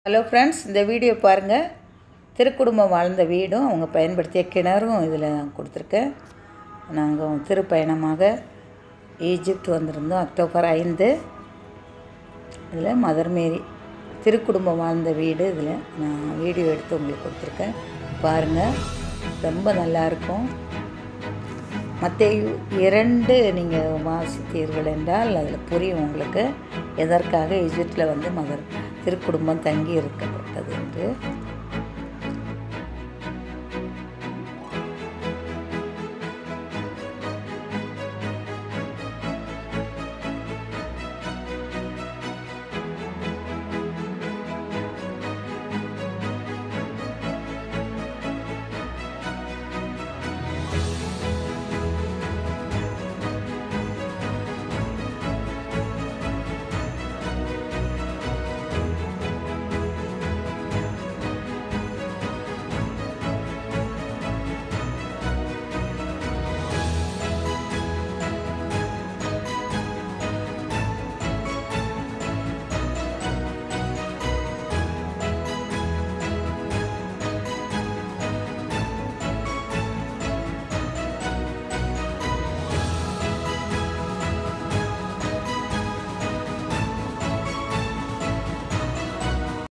hello friends இந்த video பாருங்கள் திருக்குடும்பம் வாழ்ந்த வீடும் அவங்க பயன்படுத்திய கிணறும் இதில் நான் கொடுத்துருக்கேன் நாங்கள் திருப்பயணமாக ஈஜிப்ட் வந்திருந்தோம் அக்டோபர் ஐந்து இதில் மதர் மேரி திருக்குடும்பம் வாழ்ந்த வீடு இதில் நான் வீடியோ எடுத்து உங்களுக்கு கொடுத்துருக்கேன் பாருங்கள் ரொம்ப நல்லாயிருக்கும் மற்ற இரண்டு நீங்கள் வாசித்தீர்கள் என்றால் அதில் புரியும் உங்களுக்கு எதற்காக ஈஜிப்டில் வந்து மதர் திருக்குடும்பம் தங்கி இருக்கப்பட்டது என்று